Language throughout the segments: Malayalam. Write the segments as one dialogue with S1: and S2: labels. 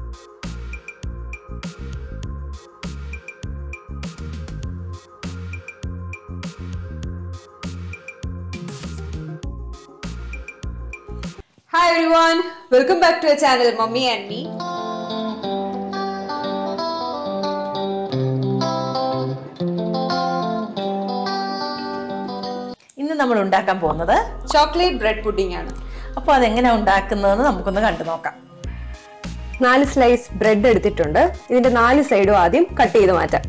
S1: Hi everyone, welcome back to our channel Mummy and Me.
S2: ഇന്ന് നമ്മൾ ഉണ്ടാക്കാൻ പോകുന്നത്
S1: ചോക്ലേറ്റ് ബ്രെഡ് പുഡിംഗ് ആണ്
S2: അപ്പോൾ അതെങ്ങനെ ഉണ്ടാക്കുന്നതെന്ന് നമുക്കൊന്ന് കണ്ടു നോക്കാം
S3: നാല് സ്ലൈസ് ബ്രെഡ് എടുത്തിട്ടുണ്ട് ഇതിന്റെ നാല് സൈഡും ആദ്യം കട്ട് ചെയ്ത് മാറ്റാം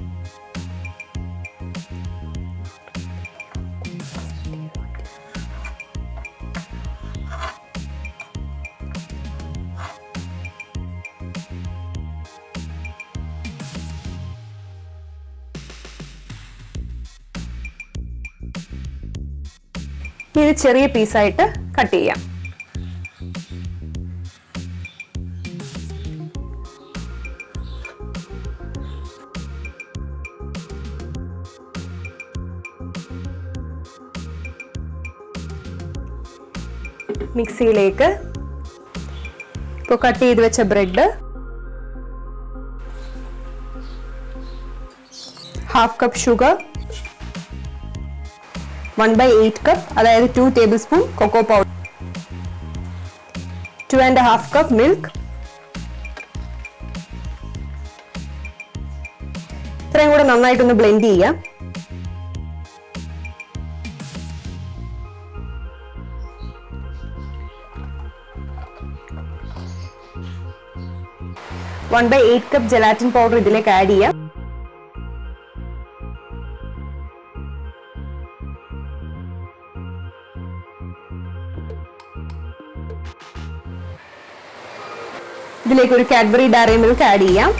S3: ഇത് ചെറിയ പീസായിട്ട് കട്ട് ചെയ്യാം മിക്സിയിലേക്ക് ഇപ്പോൾ കട്ട് ചെയ്ത് വെച്ച bread half cup sugar one by eight cup അതായത് two tablespoon cocoa powder two and half cup milk ഇത്രയും കൂടെ നന്നായിട്ടൊന്ന് ബ്ലെൻഡ് ചെയ്യാം one by eight cup gelatin powder ഇതിലേക്ക് ആഡ് ചെയ്യാം ഇതിലേക്ക് ഒരു കാഡ്ബറി ഡയറി മിൽക്ക് ആഡ് ചെയ്യാം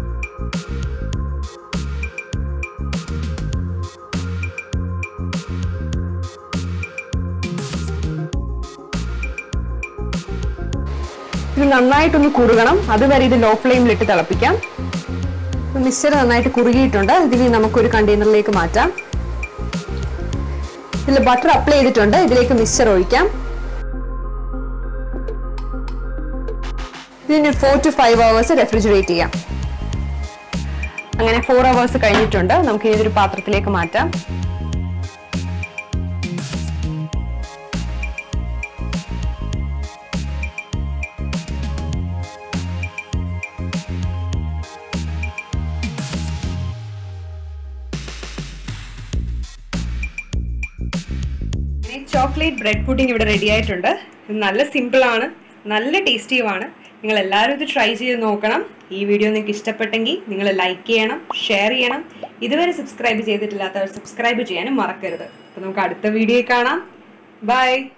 S3: ഇത് നന്നായിട്ടൊന്ന് കുറുകണം അതുവരെ ഇത് ലോ ഫ്ലെയിമിലിട്ട് തിളപ്പിക്കാം മിക്സർ നന്നായിട്ട് കുറുകിയിട്ടുണ്ട് ഇതിന് നമുക്കൊരു കണ്ടെയ്നറിലേക്ക് മാറ്റാം ഇതിൽ ബട്ടർ അപ്ലൈ ചെയ്തിട്ടുണ്ട് ഇതിലേക്ക് മിക്സർ ഒഴിക്കാം ഇതിന് four to five hours refrigerate ചെയ്യാം അങ്ങനെ ഫോർ അവേഴ്സ് കഴിഞ്ഞിട്ടുണ്ട് നമുക്ക് ഇതൊരു പാത്രത്തിലേക്ക് മാറ്റാം
S1: ചോക്ലേറ്റ് ബ്രെഡ് പുഡിംഗ് ഇവിടെ റെഡി ആയിട്ടുണ്ട് ഇത് നല്ല സിമ്പിൾ ആണ് നല്ല ടേസ്റ്റിയുമാണ് നിങ്ങൾ എല്ലാവരും ഇത് ട്രൈ ചെയ്ത് നോക്കണം ഈ വീഡിയോ നിങ്ങൾക്ക് ഇഷ്ടപ്പെട്ടെങ്കിൽ നിങ്ങൾ ലൈക്ക് ചെയ്യണം ഷെയർ ചെയ്യണം ഇതുവരെ സബ്സ്ക്രൈബ് ചെയ്തിട്ടില്ലാത്തവർ സബ്സ്ക്രൈബ് ചെയ്യാനും മറക്കരുത് അപ്പോൾ നമുക്ക് അടുത്ത വീഡിയോ കാണാം ബൈ